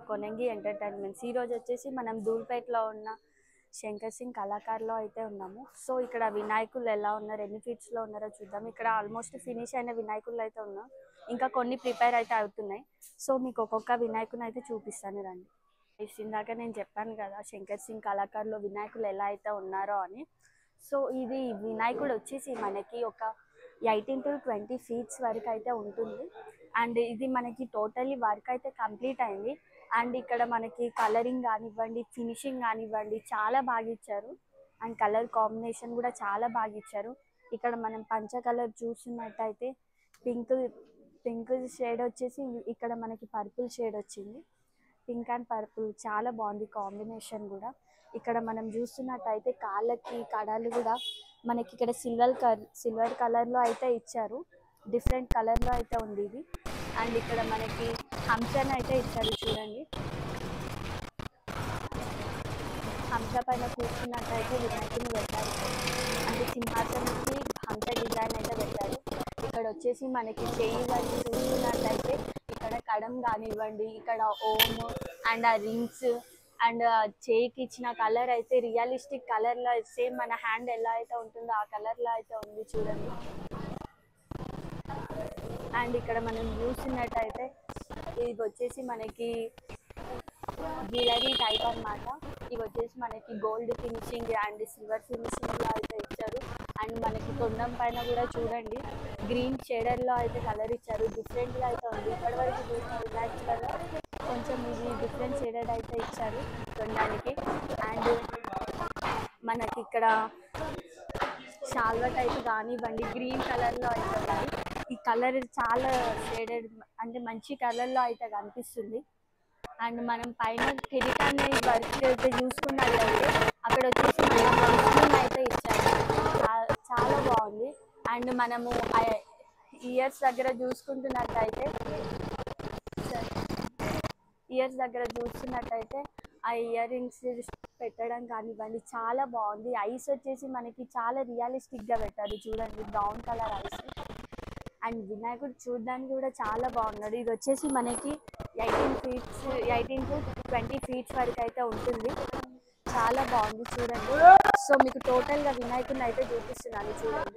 కొనంగి entertainments ఈ రోజు వచ్చేసి మనం ధూల్పేటలో ఉన్న శంకర్ సింగ్ కళాకారులో అయితే ఉన్నాము సో ఇక్కడ వినాయకులు ఎలా ఉన్నారు ఎన్ని ఫీట్స్లో ఉన్నారో చూద్దాం ఇక్కడ ఆల్మోస్ట్ ఫినిష్ అయిన వినాయకులు అయితే ఉన్నాం ఇంకా కొన్ని ప్రిపేర్ అయితే అవుతున్నాయి సో మీకు ఒక్కొక్క వినాయకుని అయితే చూపిస్తాను రండి Guys, ఇందాక నేను చెప్పాను కదా శంకర్ సింగ్ కళాకారులో వినాయకులు ఎలా అయితే ఉన్నారో అని సో ఇది వినాయకుడు వచ్చేసి మనకి ఒక ఎయిటీన్ టు ట్వంటీ ఫీట్స్ వరకు అయితే ఉంటుంది అండ్ ఇది మనకి టోటలీ వర్క్ అయితే కంప్లీట్ అయింది అండ్ ఇక్కడ మనకి కలరింగ్ కానివ్వండి ఫినిషింగ్ కానివ్వండి చాలా బాగా ఇచ్చారు అండ్ కలర్ కాంబినేషన్ కూడా చాలా బాగా ఇచ్చారు ఇక్కడ మనం పంచ కలర్ చూసినట్టయితే పింక్ పింక్ షేడ్ వచ్చేసి ఇక్కడ మనకి పర్పుల్ షేడ్ వచ్చింది పింక్ అండ్ పర్పుల్ చాలా బాగుంది కాంబినేషన్ కూడా ఇక్కడ మనం చూస్తున్నట్టయితే కాళ్ళకి కడాలు కూడా మనకి ఇక్కడ సిల్వర్ కలర్ సిల్వర్ కలర్లో అయితే ఇచ్చారు డిఫరెంట్ కలర్లో అయితే ఉంది ఇది అండ్ ఇక్కడ మనకి హంసన్ అయితే ఇచ్చారు చూడండి హంస పైన కూర్చున్నట్టయితే వినాయకుని పెట్టారు అంటే సింహాసనంకి హంస డిజైన్ అయితే పెట్టారు ఇక్కడ వచ్చేసి మనకి చేయి వంటి చూస్తున్నట్టయితే ఇక్కడ కడం కానివ్వండి ఇక్కడ ఓమ్ అండ్ ఆ రింగ్స్ అండ్ చేయికి ఇచ్చిన కలర్ అయితే రియలిస్టిక్ కలర్లో సేమ్ మన హ్యాండ్ ఎలా అయితే ఉంటుందో ఆ కలర్లో అయితే ఉంది చూడండి అండ్ ఇక్కడ మనం చూసినట్టయితే ఇది వచ్చేసి మనకి జ్యువెలరీ టైప్ అన్నమాట ఇవి వచ్చేసి మనకి gold finishing and silver finishing లో అయితే ఇచ్చారు అండ్ మనకి తొండం పైన కూడా చూడండి గ్రీన్ షేడర్ లో అయితే కలర్ ఇచ్చారు డిఫరెంట్ గా అయితే ఉంది ఇప్పటి వరకు చూసిన వినాయకులలో కొంచెం ఇది డిఫరెంట్ షేడెడ్ అయితే ఇచ్చారు తొండానికి అండ్ మనకి ఇక్కడ షాల్వా టైప్ కానివ్వండి గ్రీన్ కలర్లో అయితే ఉంది ఈ కలర్ చాలా షేడెడ్ అంటే మంచి కలర్లో అయితే కనిపిస్తుంది అండ్ మనం పైన కిరీటాన్ని వర్క్ అయితే చూసుకున్నట్లయితే అక్కడ వచ్చేసి మనం విష్ణుని అయితే ఇచ్చారు చా- చాలా బాగుంది అండ్ మనము ఇయర్స్ దగ్గర చూసుకుంటున్నట్టయితే ఇయర్స్ దగ్గర చూస్తున్నట్టయితే ఆ ఇయర్ రింగ్స్ పెట్టడం కానివ్వండి చాలా బాగుంది ఐస్ వచ్చేసి మనకి చాలా రియలిస్టిక్గా పెట్టారు చూడండి బ్రౌన్ కలర్ ఐస్ అండ్ వినాయకుడు చూడడానికి కూడా చాలా బాగున్నాడు ఇది వచ్చేసి మనకి eighteen feets eighteen to twenty feets వరకు అయితే ఉంటుంది చాలా బాగుంది చూడండి సో మీకు టోటల్గా వినాయకుడిని అయితే చూపిస్తున్నాను చూడండి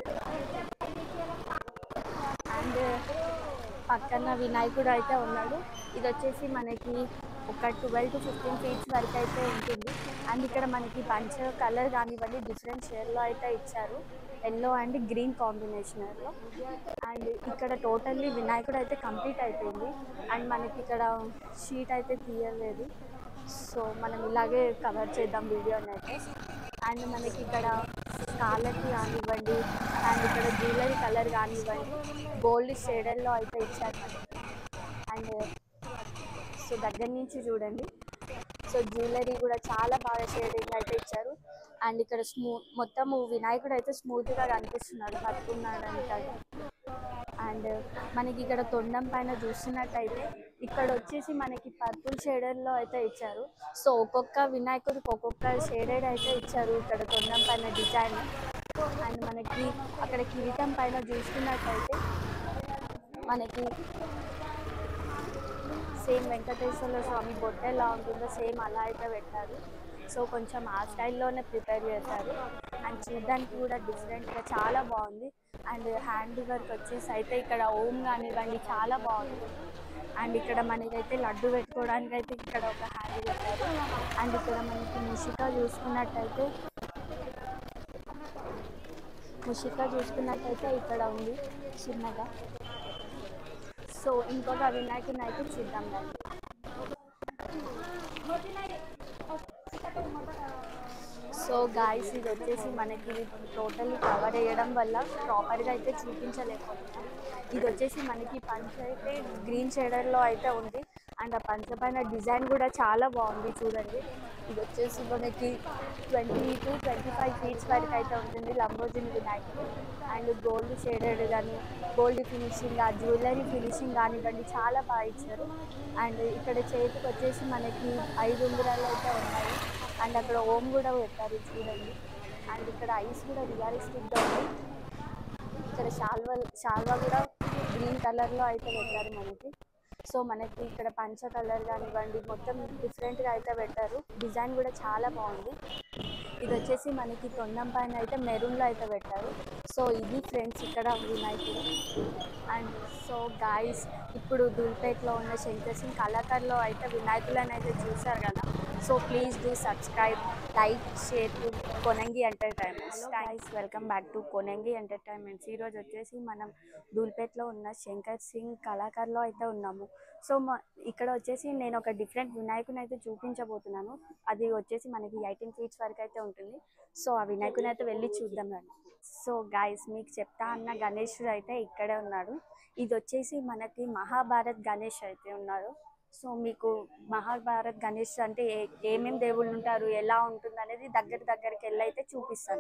అండ్ పక్కన వినాయకుడు అయితే ఉన్నాడు ఇది వచ్చేసి మనకి ఒక ట్వెల్వ్ టు ఫిఫ్టీన్ ఫీట్స్ వరకు అయితే ఉంటుంది అండ్ ఇక్కడ మనకి పంచ కలర్ కానివ్వండి డిఫరెంట్ షేడ్లో అయితే ఇచ్చారు ఎల్లో అండ్ గ్రీన్ కాంబినేషన్లో అండ్ ఇక్కడ టోటల్లీ వినాయకుడు అయితే కంప్లీట్ అయిపోయింది అండ్ మనకి ఇక్కడ షీట్ అయితే తీయలేదు సో మనం ఇలాగే కవర్ చేద్దాం వీడియోని అయితే అండ్ మనకి ఇక్కడ కాళ్ళకి కానివ్వండి అండ్ ఇక్కడ జ్యువెలరీ కలర్ కానివ్వండి గోల్డ్ షేడర్లో అయితే ఇచ్చారు మనకి అండ్ సో దగ్గర నుంచి చూడండి సో జ్యువెలరీ కూడా చాలా బాగా షేడింగ్ అయితే ఇచ్చారు అండ్ ఇక్కడ స్మూ మొత్తము వినాయకుడు అయితే స్మూత్గా కనిపిస్తున్నాడు పట్టుకున్నాడు అంటాడు అండ్ మనకి ఇక్కడ తొండం పైన చూస్తున్నట్టయితే ఇక్కడ వచ్చేసి మనకి పర్పుల్ షేడర్లో అయితే ఇచ్చారు సో ఒక్కొక్క వినాయకుడికి ఒక్కొక్క షేడెడ్ అయితే ఇచ్చారు ఇక్కడ తొండం పైన డిజైన్ అండ్ మనకి అక్కడ కిరీటం పైన చూసుకున్నట్టయితే మనకి సేమ్ వెంకటేశ్వర స్వామి బొట్ట ఎలా ఉంటుందో సేమ్ అలా అయితే పెట్టారు సో కొంచెం ఆ స్టైల్లోనే ప్రిపేర్ చేశారు అండ్ చూడడానికి కూడా డిఫరెంట్గా చాలా బాగుంది అండ్ హ్యాండ్ వర్క్ వచ్చేసి అయితే ఇక్కడ ఓం కానివ్వండి చాలా బాగుంది అండ్ ఇక్కడ మనకైతే లడ్డు పెట్టుకోవడానికి అయితే ఇక్కడ ఒక హ్యాండ్ పెట్టారు అండ్ ఇక్కడ మనకి ముషిక చూసుకున్నట్టయితే ముషిక చూసుకున్నట్టయితే ఇక్కడ ఉంది చిన్నగా సో ఇంకొక వినాయకుని అయితే చూద్దాం దాన్ని సో గాయస్ ఇది వచ్చేసి మనకి టోటల్లీ కవర్ చేయడం వల్ల ప్రాపర్గా అయితే చూపించలేకపోతున్నాం ఇది వచ్చేసి మనకి పంచ అయితే గ్రీన్ షేడర్లో అయితే ఉంది అండ్ ఆ పంచ పైన డిజైన్ కూడా చాలా బాగుంది చూడండి ఇది వచ్చేసి మనకి twenty to twenty five feets వరకు అయితే ఉంటుంది లంబోజిన్ వినాయకుడు అండ్ గోల్డ్ షేడెడ్ కానీ గోల్డ్ ఫినిషింగ్ ఆ జ్యువెలరీ ఫినిషింగ్ కానివ్వండి చాలా బాగా ఇచ్చారు అండ్ ఇక్కడ చేతికి వచ్చేసి మనకి ఐదు ఉంగరాలు అయితే ఉన్నాయి అండ్ అక్కడ ఓం కూడా పెట్టారు చూడండి అండ్ ఇక్కడ ఐస్ కూడా రియలిస్టిక్గా ఉంది ఇక్కడ శాల్వా శాల్వా కూడా గ్రీన్ కలర్లో అయితే పెట్టారు మనకి సో మనకి ఇక్కడ పంచ కలర్ కానివ్వండి మొత్తం డిఫరెంట్గా అయితే పెట్టారు డిజైన్ కూడా చాలా బాగుంది ఇది వచ్చేసి మనకి తొండం పైన అయితే మెరూన్లో అయితే పెట్టారు సో ఇది ఫ్రెండ్స్ ఇక్కడ వినాయకుడు అండ్ సో గాయస్ ఇప్పుడు దూల్పేట్లో ఉన్న శంకర్ సింగ్ కళాకారులో అయితే వినాయకులను అయితే చూసారు కదా so please do subscribe like share to Konangi Entertainments guys welcome back to Konangi Entertainments ఈరోజు వచ్చేసి మనం దూల్పేట్లో ఉన్న శంకర్ సింగ్ కళాకారులో అయితే ఉన్నాము సో మ- ఇక్కడ వచ్చేసి నేను ఒక డిఫరెంట్ వినాయకుని అయితే చూపించబోతున్నాను అది వచ్చేసి మనకి ఎయిటీన్ ఫీట్స్ వరకు అయితే ఉంటుంది సో ఆ వినాయకుని అయితే వెళ్ళి చూద్దాం రండి సో గాయస్ మీకు చెప్తా అన్న గణేశుడు అయితే ఇక్కడే ఉన్నాడు ఇది వచ్చేసి మనకి మహాభారత్ గణేష్ అయితే ఉన్నారు సో మీకు మహాభారత్ గణేష్ అంటే ఏ ఏమేమి దేవుళ్ళు ఉంటారు ఎలా ఉంటుంది అనేది దగ్గర దగ్గరికి వెళ్ళి అయితే చూపిస్తాను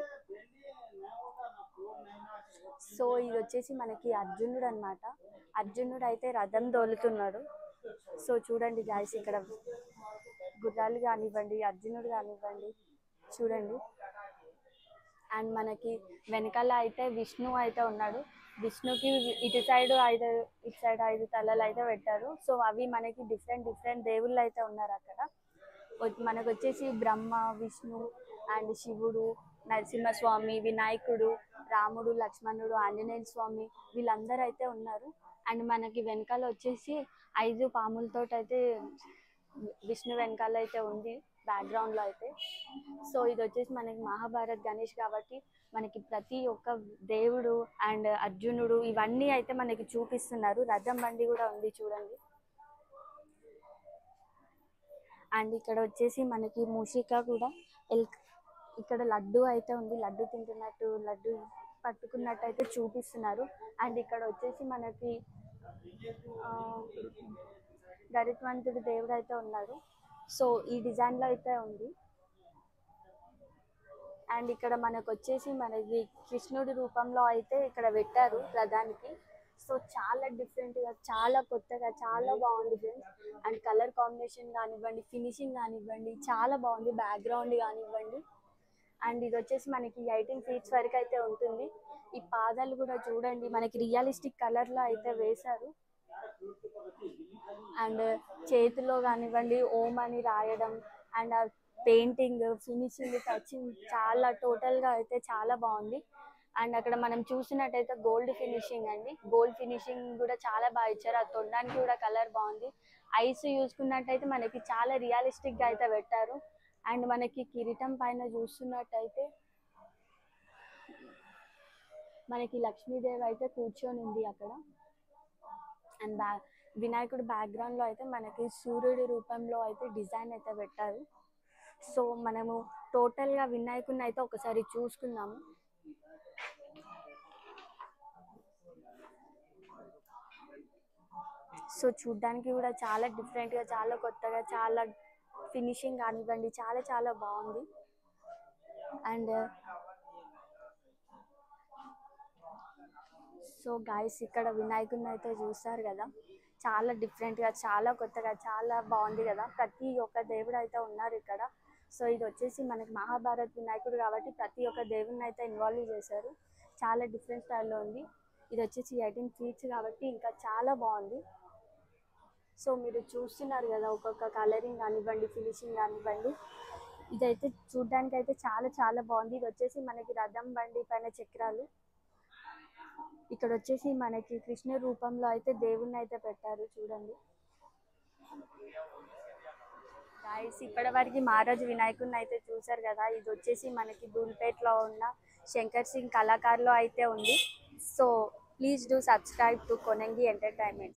సో ఇది వచ్చేసి మనకి అర్జునుడు అన్నమాట అర్జునుడు అయితే రథం దోలుతున్నాడు సో చూడండి గాయస్ ఇక్కడ గుర్రాలు కానివ్వండి అర్జునుడు కానివ్వండి చూడండి అండ్ మనకి వెనకాల అయితే విష్ణు అయితే ఉన్నాడు విష్ణుకి ఇటు సైడ్ ఐదు ఇటు సైడ్ ఐదు తలలు అయితే పెట్టారు సో అవి మనకి డిఫరెంట్ డిఫరెంట్ దేవుళ్ళు అయితే ఉన్నారు అక్కడ వ- మనకు వచ్చేసి బ్రహ్మ విష్ణు అండ్ శివుడు నరసింహస్వామి వినాయకుడు రాముడు లక్ష్మణుడు ఆంజనేయ స్వామి వీళ్ళందరూ అయితే ఉన్నారు అండ్ మనకి వెనకాల వచ్చేసి ఐదు పాములతో అయితే విష్ణు వెనకాల అయితే ఉంది background లో అయితే సో ఇది వచ్చేసి మనకి మహాభారత్ గణేష్ కాబట్టి మనకి ప్రతి ఒక్క దేవుడు అండ్ అర్జునుడు ఇవన్నీ అయితే మనకి చూపిస్తున్నారు రథం బండి కూడా ఉంది చూడండి అండ్ ఇక్కడ వచ్చేసి మనకి మూషిక కూడా ఎల్ ఇక్కడ లడ్డు అయితే ఉంది లడ్డు తింటున్నట్టు లడ్డు పట్టుకున్నట్టు అయితే చూపిస్తున్నారు అండ్ ఇక్కడ వచ్చేసి మనకి ఆ, గరిత్వంతుడు దేవుడు అయితే ఉన్నాడు సో ఈ డిజైన్ లో అయితే ఉంది అండ్ ఇక్కడ మనకు వచ్చేసి మనకి కృష్ణుడి రూపంలో అయితే ఇక్కడ పెట్టారు రథానికి సో చాలా డిఫరెంట్ గా చాలా కొత్తగా చాలా బాగుంది ఫ్రెండ్స్ అండ్ కలర్ కాంబినేషన్ కానివ్వండి ఫినిషింగ్ కానివ్వండి చాలా బాగుంది బ్యాక్గ్రౌండ్ కానివ్వండి అండ్ ఇది వచ్చేసి మనకి ఎయిటీన్ ఫీట్స్ వరకు అయితే ఉంటుంది ఈ పాదాలు కూడా చూడండి మనకి రియలిస్టిక్ కలర్ లో అయితే వేశారు అండ్ చేతిలో కానివ్వండి ఓం అని రాయడం అండ్ ఆ పెయింటింగ్ ఫినిషింగ్ టచింగ్ చాలా total గా అయితే చాలా బాగుంది అండ్ అక్కడ మనం చూసినట్టయితే గోల్డ్ ఫినిషింగ్ అండి గోల్డ్ ఫినిషింగ్ కూడా చాలా బాగా ఇచ్చారు ఆ తొండానికి కూడా కలర్ బాగుంది ఐస్ చూసుకున్నట్టయితే మనకి చాలా రియలిస్టిక్ గా అయితే పెట్టారు అండ్ మనకి కిరీటం పైన చూస్తున్నట్టయితే మనకి లక్ష్మీదేవి అయితే కూర్చొని ఉంది అక్కడ అండ్ బ్యా వినాయకుడు బ్యాక్గ్రౌండ్ లో అయితే మనకి సూర్యుడి రూపంలో అయితే డిజైన్ అయితే పెట్టారు సో మనము టోటల్ గా వినాయకుడిని అయితే ఒకసారి చూసుకుందాము సో చూడ్డానికి కూడా చాలా డిఫరెంట్ గా చాలా కొత్తగా చాలా ఫినిషింగ్ కానివ్వండి చాలా చాలా బాగుంది అండ్ సో గాయస్ ఇక్కడ వినాయకుడిని అయితే చూస్తారు కదా చాలా different గా చాలా కొత్తగా చాలా బాగుంది కదా ప్రతి ఒక్క దేవుడు అయితే ఉన్నారు ఇక్కడ సో ఇది వచ్చేసి మనకి మహాభారత్ వినాయకుడు కాబట్టి ప్రతి ఒక్క దేవుడిని అయితే ఇన్వాల్వ్ చేశారు చాలా డిఫరెంట్ స్టైల్లో ఉంది ఇది వచ్చేసి ఎయిటీన్ ఫీట్స్ కాబట్టి ఇంకా చాలా బాగుంది సో మీరు చూస్తున్నారు కదా ఒక్కొక్క కలరింగ్ కానివ్వండి ఫినిషింగ్ కానివ్వండి ఇదైతే చూడ్డానికి అయితే చాలా చాలా బాగుంది ఇది వచ్చేసి మనకి రథం బండి పైన చక్రాలు ఇక్కడ వచ్చేసి మనకి కృష్ణ రూపంలో అయితే దేవుణ్ణి అయితే పెట్టారు చూడండి గాయస్ ఇప్పటి వరకు మహారాజు వినాయకుడిని అయితే చూసారు కదా ఇది వచ్చేసి మనకి దూల్పేట్లో ఉన్న శంకర్ సింగ్ కళాకారులో అయితే ఉంది so please do subscribe to Konangi entertainment